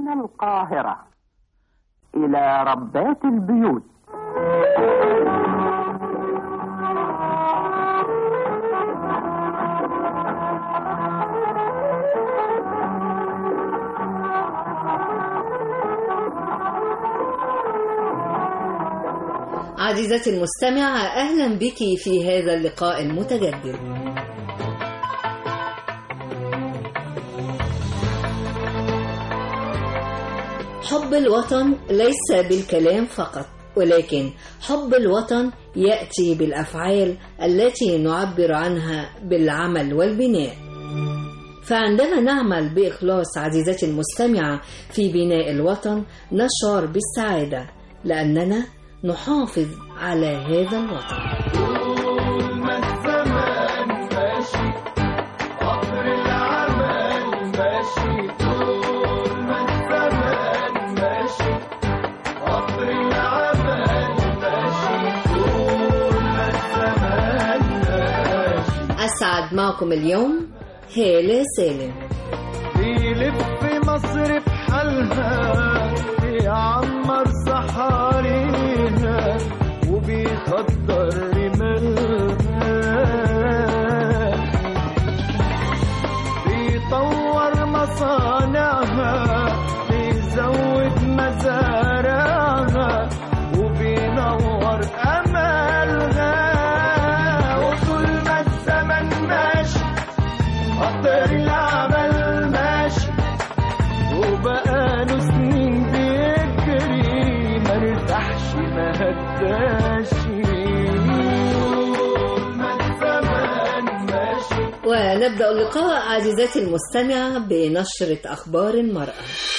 من القاهرة إلى ربات البيوت عزيزتي المستمعة أهلا بك في هذا اللقاء المتجدد حب الوطن ليس بالكلام فقط ولكن حب الوطن يأتي بالأفعال التي نعبر عنها بالعمل والبناء فعندما نعمل بإخلاص عزيزتي المستمعة في بناء الوطن نشعر بالسعادة لأننا نحافظ على هذا الوطن طول ما الزمان ماشي قطر العمل ماشي طول ما الزمان ماشي قطر العمل ماشي طول ما الزمان ماشي أسعد معكم اليوم هالة سالم بيلف مصر بحالها بيعمر صحاريها وبيخضر رمالها بيطور مصانعها بيزود مزارعها وبينور أملها وطول ما الزمن ماشي قطر العمل ماشي وبقاله سنين بيجري ما ارتاحش ما هداش طول ما الزمان ماشي ونبدأ اللقاء عزيزتي المستمعة بنشرة أخبار المرأة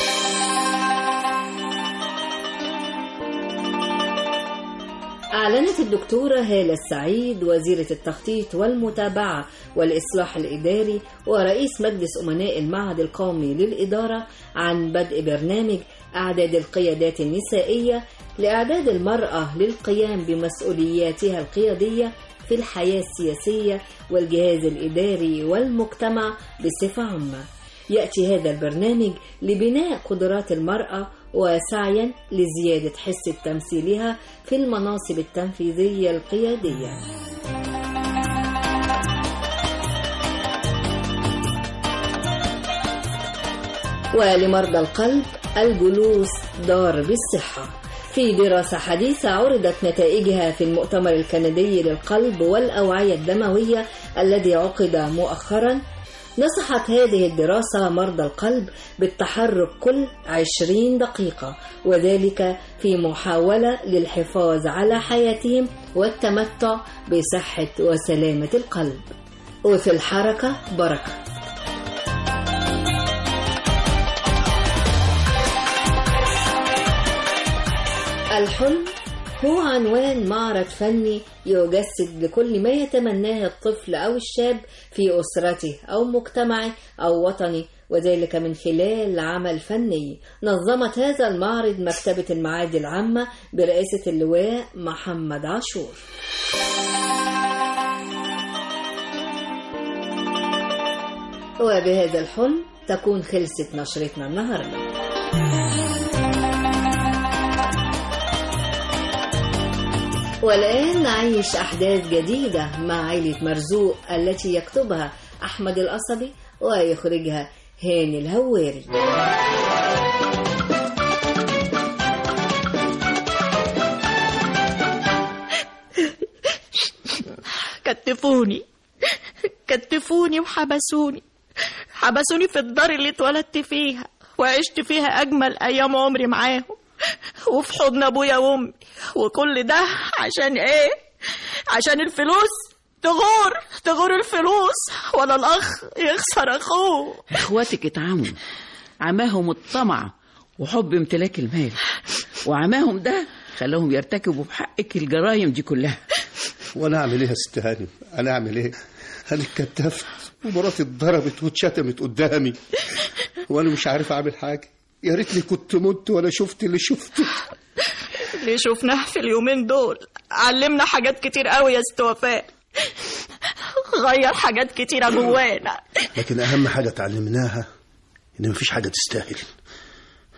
أعلنت الدكتورة هالة السعيد وزيرة التخطيط والمتابعة والإصلاح الإداري ورئيس مجلس أمناء المعهد القومي للإدارة عن بدء برنامج أعداد القيادات النسائية لإعداد المرأة للقيام بمسؤولياتها القيادية في الحياة السياسية والجهاز الإداري والمجتمع بصفة عامة يأتي هذا البرنامج لبناء قدرات المرأة وسعيا لزيادة حس تمثيلها في المناصب التنفيذية القيادية ولمرضى القلب الجلوس دار بالصحة في دراسة حديثة عرضت نتائجها في المؤتمر الكندي للقلب والأوعية الدموية الذي عقد مؤخرا نصحت هذه الدراسة مرضى القلب بالتحرك كل 20 دقيقة وذلك في محاولة للحفاظ على حياتهم والتمتع بصحة وسلامة القلب وفي الحركة بركة الحلم هو عنوان معرض فني يجسد لكل ما يتمناه الطفل أو الشاب في أسرته أو مجتمعه أو وطنه وذلك من خلال عمل فني نظمت هذا المعرض مكتبة المعاد العامة برئاسة اللواء محمد عاشور وبهذا الحلم تكون خلصت نشرتنا النهارده والآن نعيش أحداث جديدة مع عائلة مرزوق التي يكتبها أحمد القصبي ويخرجها هاني الهواري كتفوني كتفوني وحبسوني حبسوني في الدار اللي اتولدت فيها وعشت فيها أجمل أيام عمري معاهم وفي حضن أبويا وأمي وكل ده عشان إيه؟ عشان الفلوس تغور تغور الفلوس ولا الأخ يخسر أخوه اخواتك اتعموا عماهم الطمع وحب امتلاك المال وعماهم ده خلاهم يرتكبوا بحقك الجرائم دي كلها وانا اعمل ايه يا ست هانم انا اعمل ايه انا اتكتفت ومراتي اتضربت واتشتمت قدامي وانا مش عارف اعمل حاجه يا ريتني كنت مت ولا شفت اللي شفته اللي شفناه في اليومين دول علمنا حاجات كتير قوي يا ست وفاء غير حاجات كتيرة جوانا لكن اهم حاجه اتعلمناها ان مفيش حاجه تستاهل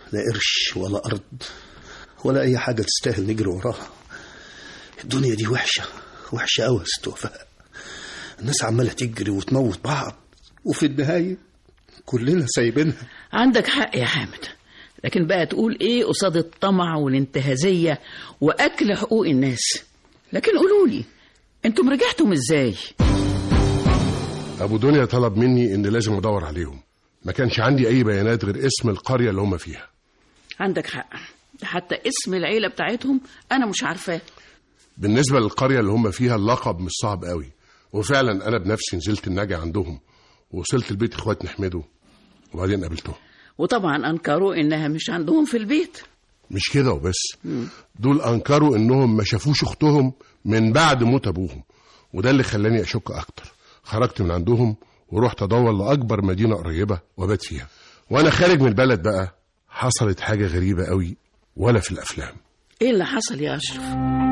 لا قرش ولا أرض ولا أي حاجة تستاهل نجري وراها الدنيا دي وحشة وحشة أوي يا ست وفاء الناس عمالة تجري وتموت بعض وفي النهاية كلنا سايبينها عندك حق يا حامد لكن بقى تقول ايه قصاد الطمع والانتهازية واكل حقوق الناس لكن قولوا لي انتم رجعتم ازاي ابو دنيا طلب مني ان لازم ادور عليهم ما كانش عندي اي بيانات غير اسم القريه اللي هم فيها عندك حق ده حتى اسم العيلة بتاعتهم انا مش عارفاه بالنسبه للقريه اللي هم فيها اللقب مش صعب قوي وفعلا انا بنفسي نزلت النجا عندهم ووصلت البيت اخوات نحمده وبعدين قابلتهم وطبعا انكروا انها مش عندهم في البيت مش كده وبس دول انكروا انهم ما شافوش اختهم من بعد موت ابوهم وده اللي خلاني اشك اكتر خرجت من عندهم ورحت ادور لاكبر مدينه قريبه وبات فيها وانا خارج من البلد بقى حصلت حاجه غريبه قوي ولا في الافلام ايه اللي حصل يا اشرف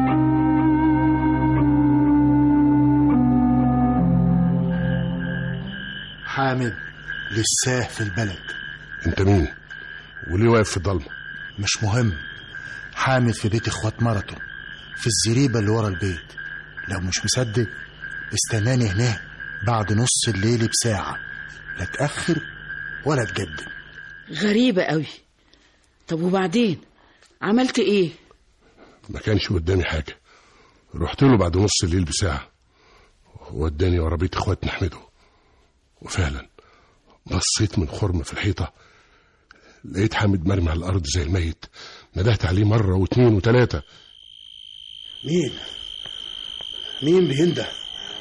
حامد لساه في البلد انت مين وليه واقف في الضلمه مش مهم حامد في بيت اخوات مرته في الزريبة اللي ورا البيت لو مش مصدق استناني هناك بعد نص الليل بساعة لا تأخر ولا تقدم غريبة قوي طب وبعدين عملت ايه ما كانش قدامي حاجه رحت له بعد نص الليل بساعه وداني ورا بيت اخوات نحمده وفعلا بصيت من خرم في الحيطه لقيت حامد مرمي على الارض زي الميت ندهت عليه مره واتنين وتلاته مين مين بينده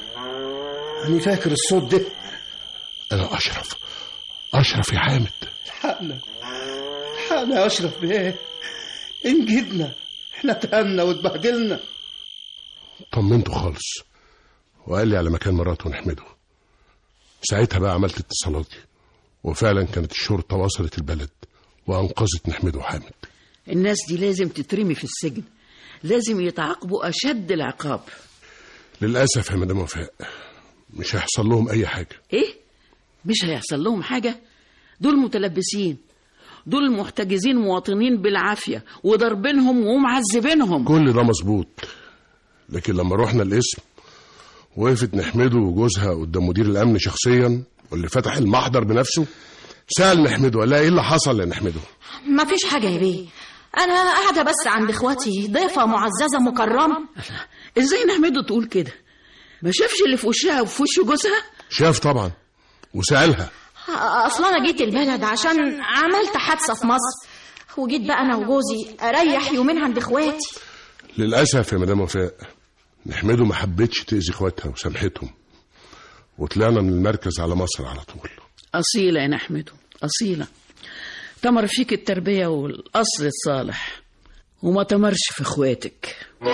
أنا فاكر الصوت ده انا اشرف اشرف يا حامد حقنا حقنا يا أشرف بيه انجدنا احنا تهنا واتبهدلنا طمنته خالص وقال لي على مكان مراته نحمده ساعتها بقى عملت اتصالاتي وفعلا كانت الشرطة وصلت البلد وأنقذت نحمده وحامد الناس دي لازم تترمي في السجن لازم يتعاقبوا اشد العقاب للأسف يا مدام وفاء مش هيحصل لهم أي حاجة ايه مش هيحصل لهم حاجة دول متلبسين دول محتجزين مواطنين بالعافية وضربينهم ومعذبينهم كل ده مظبوط لكن لما رحنا القسم وقفت نحمده وجوزها قدام مدير الأمن شخصيا واللي فتح المحضر بنفسه سأل نحمده قال لها إيه اللي حصل يا نحمده ما فيش حاجة يا بيه أنا قاعدة بس عند إخواتي ضيفة معززة مكرمة ازاي نحمده تقول كده ما شافش اللي في وشها وفي وش جوزها شاف طبعا وسألها أصل أنا جيت البلد عشان عملت حادثة في مصر وجيت بقى أنا وجوزي أريح يومين عند إخواتي للأسف يا مدام وفاء نحمده ما حبتش تأذي إخواتها وسامحتهم وطلعنا من المركز على مصر على طول أصيلة يا نحمده أصيلة تمر فيك التربية والأصل الصالح وما تمرش في اخواتك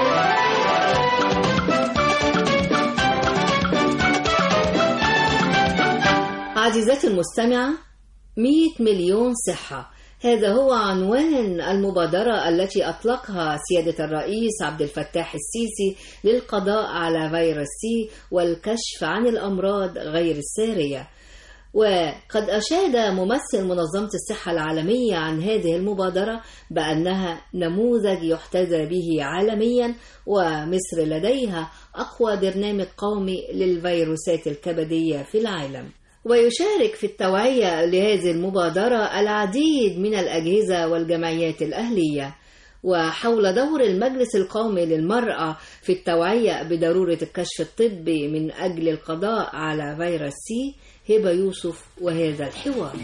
عزيزتي المستمعة 100 مليون صحة هذا هو عنوان المبادرة التي أطلقها سيادة الرئيس عبد الفتاح السيسي للقضاء على فيروس سي والكشف عن الأمراض غير السارية وقد أشاد ممثل منظمة الصحة العالمية عن هذه المبادرة بأنها نموذج يحتذى به عالميا ومصر لديها أقوى برنامج قومي للفيروسات الكبدية في العالم ويشارك في التوعية لهذه المبادرة العديد من الأجهزة والجمعيات الأهلية وحول دور المجلس القومي للمرأة في التوعية بضرورة الكشف الطبي من أجل القضاء على فيروس سي هبة يوسف وهذا الحوار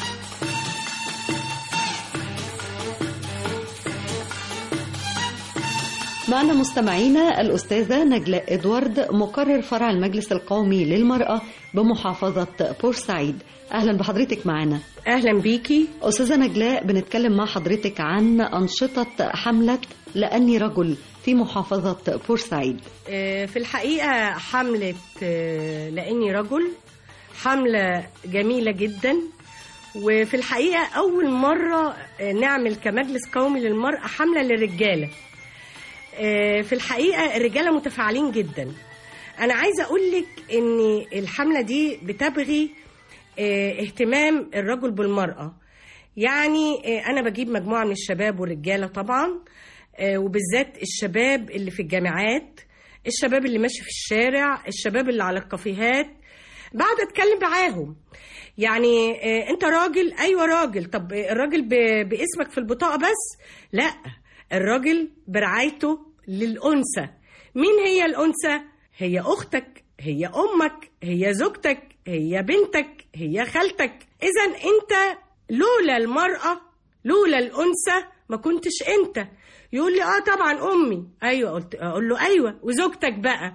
معنا مستمعينا الأستاذة نجلاء إدوارد مقرر فرع المجلس القومي للمرأة بمحافظة بورسعيد أهلا بحضرتك معنا اهلا بيكي أستاذة نجلاء بنتكلم مع حضرتك عن أنشطة حملة لأني رجل في محافظة بورسعيد آه، في الحقيقه حمله آه، لاني رجل حمله جميله جدا وفي الحقيقه اول مره آه، نعمل كمجلس قومي للمراه حمله للرجاله آه، في الحقيقه الرجاله متفاعلين جدا انا عايزه اقول لك ان الحمله دي بتبغي آه، اهتمام الرجل بالمراه يعني آه، انا بجيب مجموعه من الشباب والرجاله طبعا آه، وبالذات الشباب اللي في الجامعات الشباب اللي ماشي في الشارع الشباب اللي على الكافيهات بعد اتكلم معاهم يعني آه، انت راجل ايوه راجل طب آه، الراجل ب- باسمك في البطاقه بس لا الراجل برعايته للانثى مين هي الانثى هي اختك هي امك هي زوجتك هي بنتك هي خالتك اذا انت لولا المراه لولا الانثى ما كنتش انت يقول لي اه طبعا امي ايوه قلت اقول له ايوه وزوجتك بقى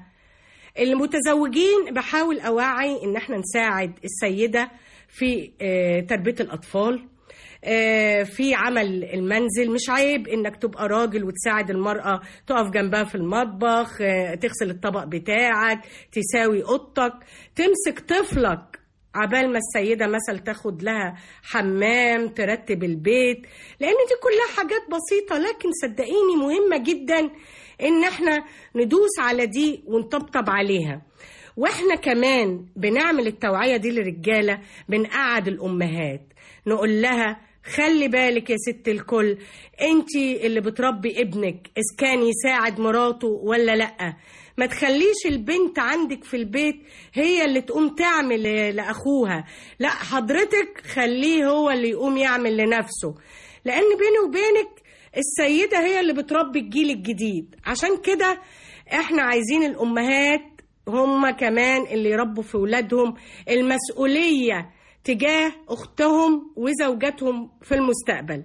المتزوجين بحاول اوعي ان احنا نساعد السيده في آه، تربيه الاطفال آه، في عمل المنزل مش عيب انك تبقى راجل وتساعد المرأة تقف جنبها في المطبخ آه، تغسل الطبق بتاعك تساوي اوضتك تمسك طفلك عبال ما السيدة مثلا تاخد لها حمام ترتب البيت لان دي كلها حاجات بسيطة لكن صدقيني مهمة جدا ان احنا ندوس على دي ونطبطب عليها واحنا كمان بنعمل التوعية دي للرجالة بنقعد الامهات نقول لها خلي بالك يا ست الكل انت اللي بتربي ابنك اذا كان يساعد مراته ولا لا ما تخليش البنت عندك في البيت هي اللي تقوم تعمل لاخوها لا حضرتك خليه هو اللي يقوم يعمل لنفسه لان بيني وبينك السيدة هي اللي بتربي الجيل الجديد عشان كده احنا عايزين الامهات هم كمان اللي يربوا في ولادهم المسؤولية تجاه اختهم وزوجاتهم في المستقبل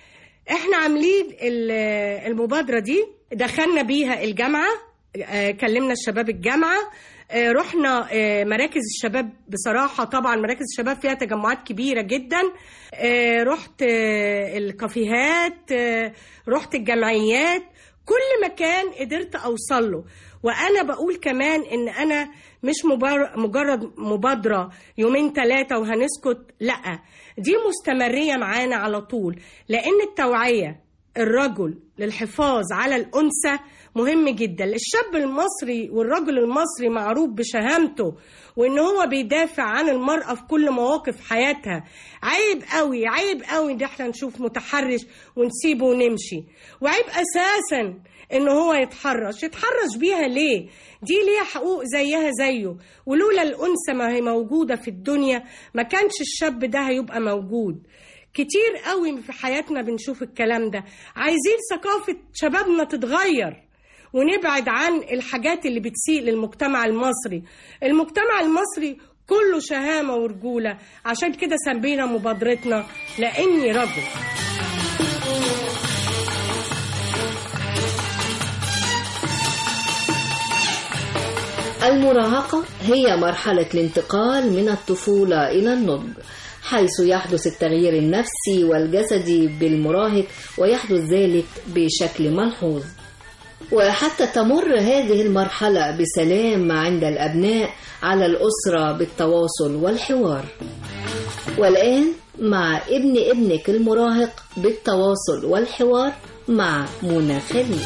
احنا عاملين ال- المبادرة دي دخلنا بيها الجامعة آه، كلمنا الشباب الجامعة آه، رحنا آه، مراكز الشباب بصراحة طبعا مراكز الشباب فيها تجمعات كبيرة جدا آه، رحت آه، الكافيهات آه، رحت الجمعيات كل مكان قدرت أوصل له وأنا بقول كمان إن أنا مش مبار- مجرد مبادرة يومين ثلاثة وهنسكت لأ دي مستمرية معانا على طول لأن التوعية الرجل للحفاظ على الأنثى مهم جدا الشاب المصري والرجل المصري معروف بشهامته وإن هو بيدافع عن المرأة في كل مواقف حياتها عيب قوي عيب قوي إن احنا نشوف متحرش ونسيبه ونمشي وعيب أساسا إن هو يتحرش يتحرش بيها ليه دي ليها حقوق زيها زيه ولولا الأنثى ما هي موجودة في الدنيا ما كانش الشاب ده هيبقى موجود كتير قوي في حياتنا بنشوف الكلام ده عايزين ثقافة شبابنا تتغير ونبعد عن الحاجات اللي بتسيء للمجتمع المصري المجتمع المصري كله شهامة ورجولة عشان كده سمينا مبادرتنا لأني رجل المراهقة هي مرحلة الانتقال من الطفولة إلى النضج حيث يحدث التغيير النفسي والجسدي بالمراهق ويحدث ذلك بشكل ملحوظ وحتى تمر هذه المرحلة بسلام عند الأبناء على الأسرة بالتواصل والحوار والآن مع ابن ابنك المراهق بالتواصل والحوار مع منى خليل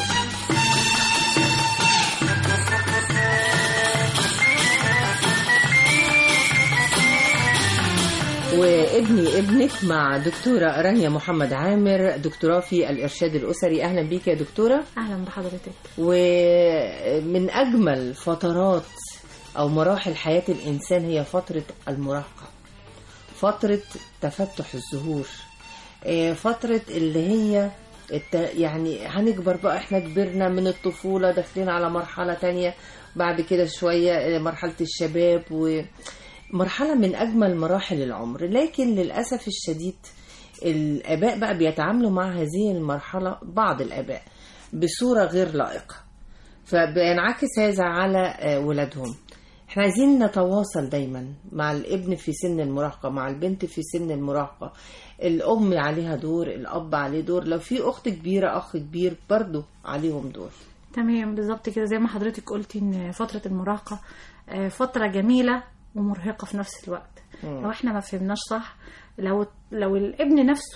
وابني ابنك مع دكتورة رانيا محمد عامر دكتوراه في الإرشاد الأسري أهلا بيك يا دكتورة اهلا بحضرتك ومن أجمل فترات أو مراحل حياة الإنسان هي فترة المراهقة فترة تفتح الزهور آه، فترة اللي هي الت... يعني هنكبر بقى احنا كبرنا من الطفولة داخلين على مرحلة تانية بعد كده شوية آه، مرحلة الشباب ومرحلة من أجمل مراحل العمر لكن للأسف الشديد الآباء بقى بيتعاملوا مع هذه المرحلة بعض الآباء بصورة غير لائقة فبينعكس هذا على آه، ولادهم احنا عايزين نتواصل دايما مع الابن في سن المراهقة مع البنت في سن المراهقة الأم عليها دور الأب عليه دور لو في أخت كبيرة أخ كبير برضو عليهم دور تمام بالظبط كده زي ما حضرتك قلتي ان فتره المراهقه آه، فتره جميله ومرهقه في نفس الوقت مم. لو احنا ما فهمناش صح لو لو الابن نفسه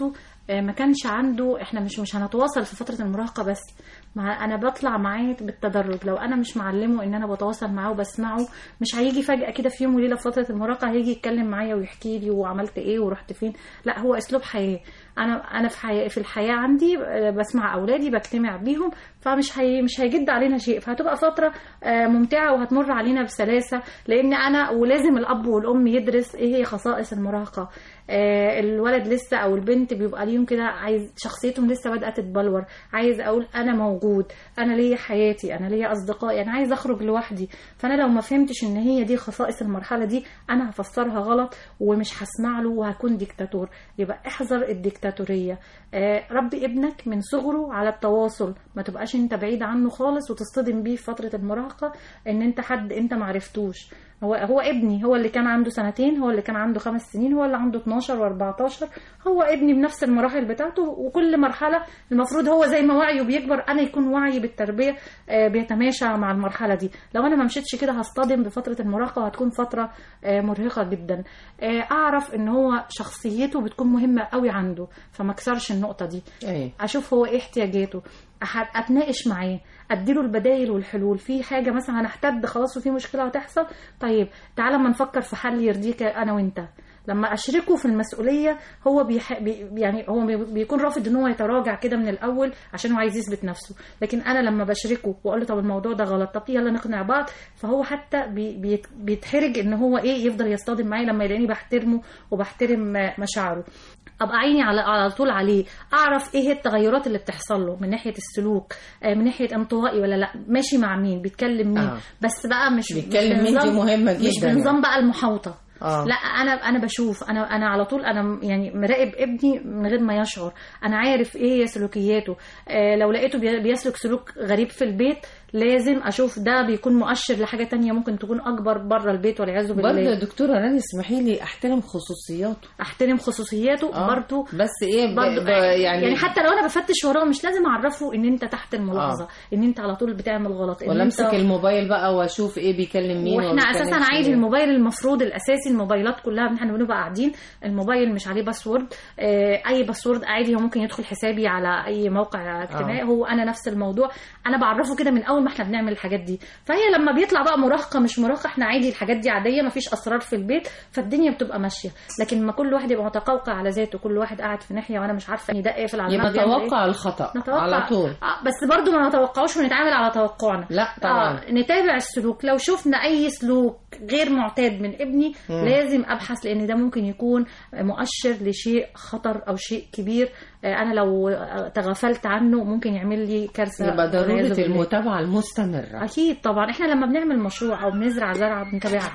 آه، ما كانش عنده احنا مش مش هنتواصل في فتره المراهقه بس مع انا بطلع معاه بالتدرج لو انا مش معلمه ان انا بتواصل معاه وبسمعه مش هيجي فجاه كده في يوم وليله في فتره المراهقه هيجي يتكلم معايا ويحكي لي وعملت ايه ورحت فين لا هو اسلوب حياه انا انا في حياة في الحياه عندي آه، بسمع اولادي بجتمع بيهم فمش هي مش هيجد علينا شيء فهتبقى فتره آه، ممتعه وهتمر علينا بسلاسه لان انا ولازم الاب والام يدرس ايه هي خصائص المراهقه آه، الولد لسه او البنت بيبقى ليهم كده عايز شخصيتهم لسه بادئه تتبلور عايز اقول انا موجود انا ليا حياتي انا ليا اصدقائي انا عايز اخرج لوحدي فانا لو ما فهمتش ان هي دي خصائص المرحله دي انا هفسرها غلط ومش هسمع له وهكون ديكتاتور يبقى احذر الديكتاتوريه آه، ربي ابنك من صغره على التواصل ما تبقاش انت بعيد عنه خالص وتصطدم بيه في فتره المراهقه ان انت حد انت معرفتوش هو هو ابني هو اللي كان عنده سنتين هو اللي كان عنده خمس سنين هو اللي عنده 12 و14 هو ابني بنفس المراحل بتاعته وكل مرحله المفروض هو زي ما وعيه بيكبر انا يكون وعي بالتربيه آه، بيتماشى مع المرحله دي لو انا ما مشيتش كده هصطدم بفتره المراهقه وهتكون فتره آه، مرهقه جدا آه، اعرف ان هو شخصيته بتكون مهمه قوي عنده فما اكسرش النقطه دي أيوة. اشوف هو ايه احتياجاته أح- اتناقش معاه اديله البدايل والحلول في حاجه مثلا هنحتد خلاص وفي مشكله هتحصل طيب تعالى ما نفكر في حل يرضيك انا وانت لما اشركه في المسؤوليه هو بيح... بي... يعني هو بي- بيكون رافض ان هو يتراجع كده من الاول عشان هو عايز يثبت نفسه لكن انا لما بشركه واقول له طب الموضوع ده غلط طب يلا نقنع بعض فهو حتى بي... بيت... بيتحرج ان هو ايه يفضل يصطدم معايا لما يلاقيني بحترمه وبحترم آه، مشاعره ابقى عيني على على طول عليه اعرف ايه هي التغيرات اللي بتحصل له من ناحيه السلوك آه، من ناحيه انطوائي ولا لا ماشي مع مين بيتكلم مين آه. بس بقى مش بيتكلم مش مين دي بنظام- مهمة مش جداً بنظام بقى المحاوطه آه. لا انا انا بشوف انا انا على طول انا يعني مراقب ابني من غير ما يشعر انا عارف ايه هي سلوكياته آه لو لقيته بي- بيسلك سلوك غريب في البيت لازم اشوف ده بيكون مؤشر لحاجه تانية ممكن تكون اكبر بره البيت والعياذ بالله برضه يا دكتورة راني اسمحي لي احترم خصوصياته احترم خصوصياته آه. برضه بس ايه ب... برضه ب... يعني, يعني حتى لو انا بفتش وراه مش لازم اعرفه ان انت تحت الملاحظه آه. ان انت على طول بتعمل غلط إن ولا أنت- امسك الموبايل بقى واشوف ايه بيكلم مين واحنا وما اساسا بيكلمش عادي مين. الموبايل المفروض الاساسي الموبايلات كلها احنا بنبقى قاعدين الموبايل مش عليه باسورد آه، اي باسورد عادي هو ممكن يدخل حسابي على اي موقع اجتماعي آه. هو انا نفس الموضوع انا بعرفه كده من اول ما احنا بنعمل الحاجات دي فهي لما بيطلع بقى مراهقه مش مراهقه احنا عادي الحاجات دي عاديه مفيش اسرار في البيت فالدنيا بتبقى ماشيه لكن ما كل واحد يبقى متقوقع على ذاته كل واحد قاعد في ناحيه وانا مش عارفه ان ده قافل على يبقى المغرب يعمل إيه. توقع الخطأ نتوقع على طول آه بس برضو ما نتوقعوش ونتعامل على توقعنا لا طبعا آه نتابع السلوك لو شفنا اي سلوك غير معتاد من ابني مم. لازم ابحث لان ده ممكن يكون مؤشر لشيء خطر او شيء كبير آه انا لو آه، تغفلت عنه ممكن يعمل لي كارثه يبقى والعياذ ضرورة بالله. المتابعة المستمرة اكيد طبعا احنا لما بنعمل مشروع او بنزرع زرعه بنتابعها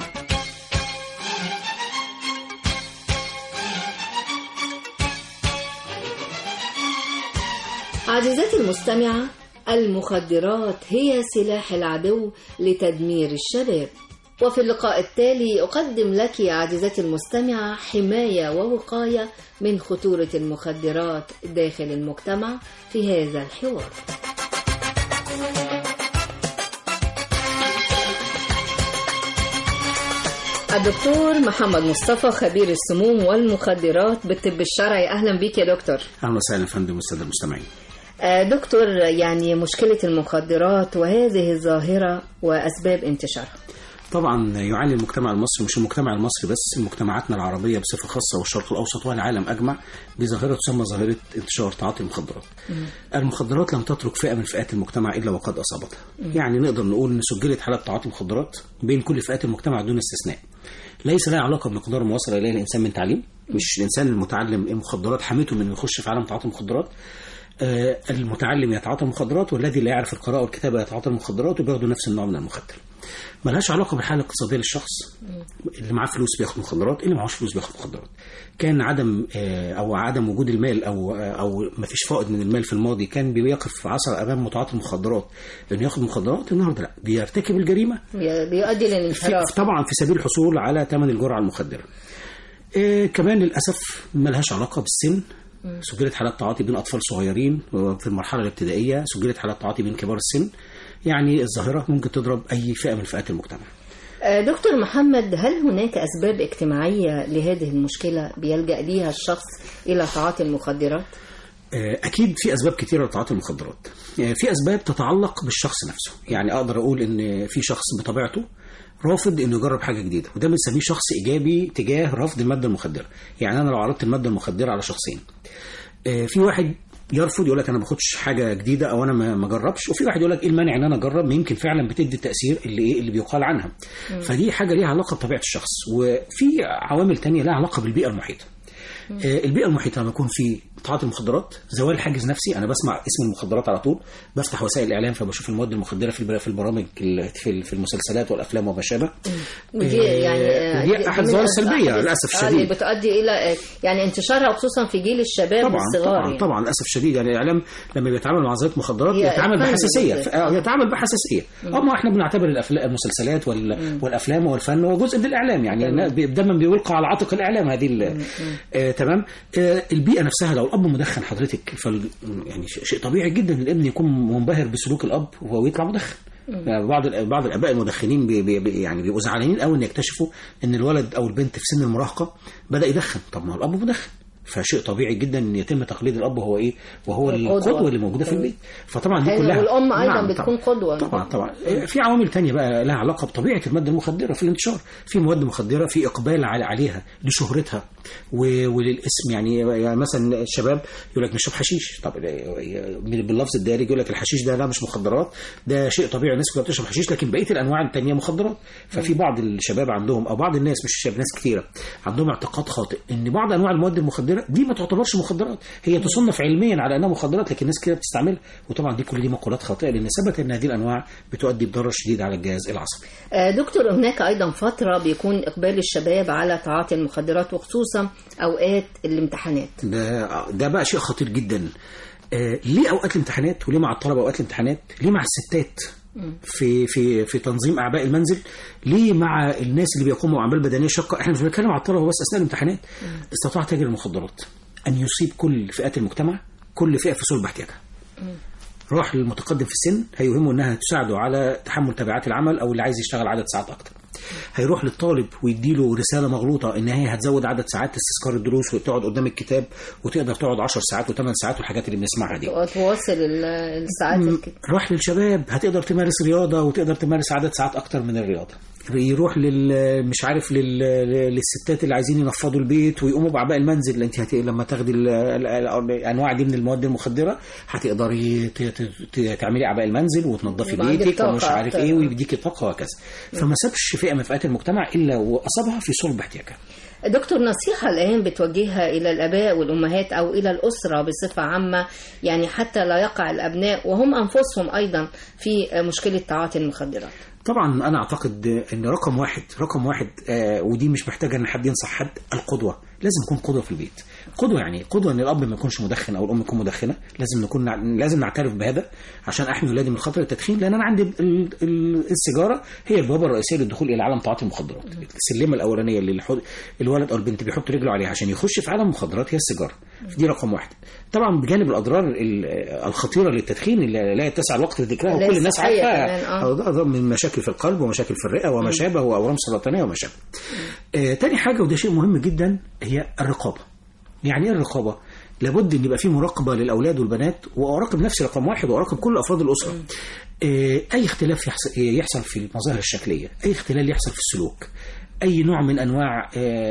عزيزتي المستمعة المخدرات هي سلاح العدو لتدمير الشباب وفي اللقاء التالي أقدم لك عزيزتي المستمعة حماية ووقاية من خطورة المخدرات داخل المجتمع في هذا الحوار الدكتور محمد مصطفى خبير السموم والمخدرات بالطب الشرعي أهلا بيك يا دكتور اهلا وسهلا يا فندم والساده المستمعين آه، دكتور يعني مشكلة المخدرات وهذه الظاهرة وأسباب انتشارها طبعا يعاني المجتمع المصري مش المجتمع المصري بس مجتمعاتنا العربيه بصفه خاصه والشرق الاوسط والعالم اجمع بظاهره تسمى ظاهره انتشار تعاطي المخدرات. المخدرات لم تترك فئه من فئات المجتمع الا وقد اصابتها. مم. يعني نقدر نقول ان سجلت حالات تعاطي مخدرات بين كل فئات المجتمع دون استثناء. ليس لها علاقه بمقدار ما وصل اليه الانسان من تعليم، مش الانسان المتعلم المخدرات حمته من انه يخش في عالم تعاطي المخدرات. آه، المتعلم يتعاطى المخدرات والذي لا يعرف القراءة والكتابة يتعاطى المخدرات وبياخدوا نفس النوع من المخدر. ملهاش علاقة بالحالة الاقتصادية للشخص اللي معاه فلوس بياخد مخدرات اللي معهوش فلوس بياخد مخدرات كان عدم آه، او عدم وجود المال او آه، او ما فيش فائض من المال في الماضي كان بيقف عصر امام متعاطي المخدرات انه ياخد مخدرات النهارده لا بيرتكب الجريمه بي- بيؤدي في للانحراف طبعا في سبيل الحصول على ثمن الجرعه المخدره إيه كمان للاسف ملهاش علاقه بالسن مم. سجلت حالات تعاطي بين اطفال صغيرين في المرحله الابتدائيه سجلت حالات تعاطي بين كبار السن يعني الظاهره ممكن تضرب اي فئه من فئات المجتمع آه، دكتور محمد هل هناك أسباب اجتماعية لهذه المشكلة بيلجأ ليها الشخص إلى تعاطي المخدرات؟ آه، اكيد في اسباب كتيره لتعاطي المخدرات آه، في اسباب تتعلق بالشخص نفسه يعني اقدر اقول ان في شخص بطبيعته رافض انه يجرب حاجه جديده وده بنسميه شخص ايجابي تجاه رفض الماده المخدره يعني انا لو عرضت الماده المخدره على شخصين آه، في واحد يرفض يقول لك انا ما باخدش حاجه جديده او انا ما ما اجربش وفي واحد يقول لك ايه المانع ان انا اجرب ما يمكن فعلا بتدي التاثير اللي ايه اللي بيقال عنها مم. فدي حاجه ليها علاقه بطبيعه الشخص وفي عوامل تانية لها علاقه بالبيئه المحيطه آه، البيئه المحيطه لما يكون في تعاطي المخدرات زوال حاجز نفسي انا بسمع اسم المخدرات على طول بفتح وسائل الاعلام فبشوف المواد المخدره في البر- في البرامج ال- في في المسلسلات والافلام وما شابه ودي يعني آه، آه، دي دي احد من الظواهر الأسباب السلبيه للاسف آه، اللي الشديد بتؤدي إلى آه، يعني انتشارها خصوصا في جيل الشباب طبعا والصغار طبعا يعني. طبعا للاسف الشديد يعني الاعلام لما بيتعامل مع ظاهره مخدرات هي يتعامل فن بحساسيه بالذات. ف- آه، يتعامل بحساسيه اه ما احنا بنعتبر الأفلا- المسلسلات وال- والافلام والفن هو جزء من الاعلام يعني تمام. نا- دايما بيلقى على عاتق الاعلام هذه ال- آه تمام آه البيئه نفسها لو الاب مدخن حضرتك فال يعني ش- شيء طبيعي جدا الابن يكون منبهر بسلوك الاب وهو يطلع مدخن يعني بعض ال- بعض الاباء المدخنين بي بي بي- يعني بيبقوا زعلانين قوي ان يكتشفوا ان الولد او البنت في سن المراهقه بدا يدخن طب ما هو الاب مدخن فشيء طبيعي جدا ان يتم تقليد الاب وهو ايه وهو القدوة. القدوه اللي موجوده في تمام. البيت فطبعا دي أيوة، كلها والأم أيضا نعم، بتكون طبعاً. قدوة طبعا طبعا في عوامل تانية بقى لها علاقه بطبيعه الماده المخدره في الانتشار في مواد مخدره في اقبال على عليها لشهرتها و- وللاسم يعني, يعني مثلا الشباب يقول لك نشرب حشيش طب من- باللفظ الدارج يقول لك الحشيش ده لا مش مخدرات ده شيء طبيعي الناس كلها بتشرب حشيش لكن بقيه الانواع التانية مخدرات ففي بعض الشباب عندهم او بعض الناس مش الشباب ناس كثيره عندهم اعتقاد خاطئ ان بعض انواع المواد المخدره دي ما تعتبرش مخدرات هي تصنف علميا على انها مخدرات لكن الناس كده بتستعملها وطبعا دي كل دي مقولات خاطئه لان ثبت ان هذه الانواع بتؤدي بضرر شديد على الجهاز العصبي آه، دكتور هناك أيضا فترة بيكون إقبال الشباب على تعاطي المخدرات وخصوصا أوقات الامتحانات ده ده بقى شيء خطير جدا آه ليه اوقات الامتحانات وليه مع الطلبه اوقات الامتحانات ليه مع الستات في في في تنظيم اعباء المنزل ليه مع الناس اللي بيقوموا باعمال بدنيه شاقه احنا مش بنتكلم على الطلبه بس اثناء الامتحانات استطاع تاجر المخدرات ان يصيب كل فئات المجتمع كل فئه في صلب احتياجها راح للمتقدم في السن هيوهمه انها تساعده على تحمل تبعات العمل او اللي عايز يشتغل عدد ساعات اكتر هيروح للطالب ويديله رساله مغلوطه ان هي هتزود عدد ساعات استذكار الدروس وتقعد قدام الكتاب وتقدر تقعد 10 ساعات و8 ساعات والحاجات اللي بنسمعها دي تواصل ال- الساعات الك- راح للشباب هتقدر تمارس رياضه وتقدر تمارس عدد ساعات اكتر من الرياضه يروح لل مش عارف لل... للستات اللي عايزين ينفضوا البيت ويقوموا باعباء المنزل انت هت... لما تاخدي ال... ال- ال- الانواع دي من المواد المخدره هتقدري ت... ت... ت... تعملي اعباء المنزل وتنظفي يبقى عندك بيتك طاقة ومش عارف أكتر. ايه ويديكي طاقه وهكذا فما سابش فئه من فئات المجتمع الا واصابها في صلب احتياجها دكتور نصيحة الآن بتوجهها إلى الآباء والأمهات أو إلى الأسرة بصفة عامة يعني حتى لا يقع الأبناء وهم أنفسهم أيضا في مشكلة تعاطي المخدرات طبعا انا اعتقد ان رقم واحد رقم واحد آه ودي مش محتاجه ان حد ينصح حد القدوه لازم يكون قدوه في البيت قدوه يعني قدوه ان الاب ما يكونش مدخن او الام تكون مدخنه لازم نكون نع... لازم نعترف بهذا عشان احمي ولادي من خطر التدخين لان انا عندي ال... ال... السيجاره هي البوابه الرئيسيه للدخول الى عالم تعاطي المخدرات السلمه الاولانيه اللي الحو... الولد او البنت بيحط رجله عليها عشان يخش في عالم المخدرات هي السيجاره دي رقم واحد طبعا بجانب الاضرار ال- الخطيره للتدخين اللي لا يتسع الوقت لذكرها لا وكل الناس صحية عارفاها كمان، آه. أو ده- ده من مشاكل في القلب ومشاكل في الرئه وما شابه واورام سرطانيه وما شابه. آه تاني حاجه وده شيء مهم جدا هي الرقابه. يعني ايه الرقابه؟ لابد ان يبقى في مراقبه للاولاد والبنات واراقب نفسي رقم واحد واراقب كل افراد الاسره. آه اي اختلاف يحصل, يحصل في المظاهر الشكليه، اي اختلال يحصل في السلوك، اي نوع من انواع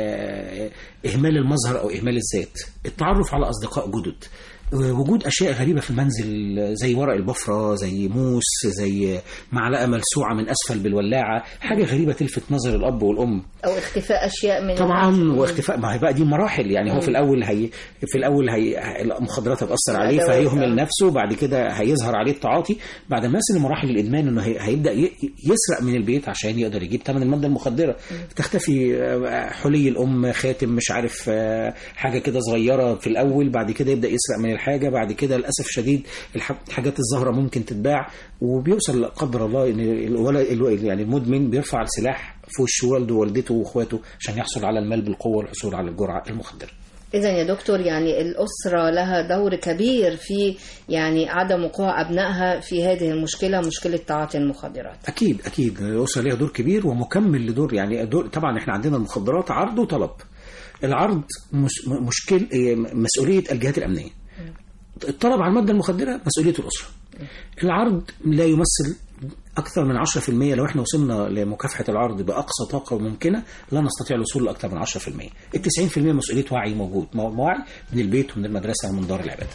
آه، اهمال المظهر او اهمال الذات، التعرف على اصدقاء جدد، وجود اشياء غريبه في المنزل زي ورق البفره زي موس زي معلقه ملسوعه من اسفل بالولاعه حاجه غريبه تلفت نظر الاب والام أو اختفاء أشياء من طبعا واختفاء ما هي بقى دي مراحل يعني هو مم. في الاول هي في الاول هي المخدرات هتاثر عليه الأدوات، فهيهمل آه. نفسه بعد كده هيظهر عليه التعاطي بعد ما يصل لمراحل الادمان انه هي- هيبدا ي- يسرق من البيت عشان يقدر يجيب ثمن الماده المخدره تختفي آه، حلي الام خاتم مش عارف آه، حاجه كده صغيره في الاول بعد كده يبدا يسرق من الحاجه بعد كده للاسف شديد الح- الحاجات الزهره ممكن تتباع وبيوصل لا قدر الله ان الولد الو- يعني المدمن بيرفع السلاح في وش والده ووالدته واخواته عشان يحصل على المال بالقوه والحصول على الجرعه المخدره إذا يا دكتور يعني الأسرة لها دور كبير في يعني عدم وقوع أبنائها في هذه المشكلة مشكلة تعاطي المخدرات اكيد اكيد الاسره ليها دور كبير ومكمل لدور يعني دور طبعا احنا عندنا المخدرات عرض وطلب العرض مش مشكل إيه، مسؤوليه الجهات الامنيه الطلب على الماده المخدره مسؤوليه الاسره العرض لا يمثل اكثر من 10% لو احنا وصلنا لمكافحه العرض باقصى طاقه ممكنه لا نستطيع الوصول لاكثر من 10% ال 90% مسؤوليه وعي موجود مو- وعي من البيت ومن المدرسه ومن دار العباده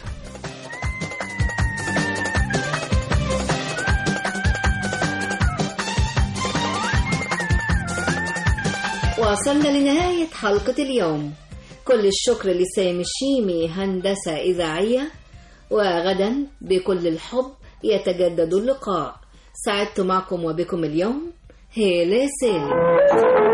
وصلنا لنهاية حلقة اليوم كل الشكر لسامي الشيمي هندسة إذاعية وغدا بكل الحب يتجدد اللقاء سعدت معكم وبكم اليوم هيلة سالم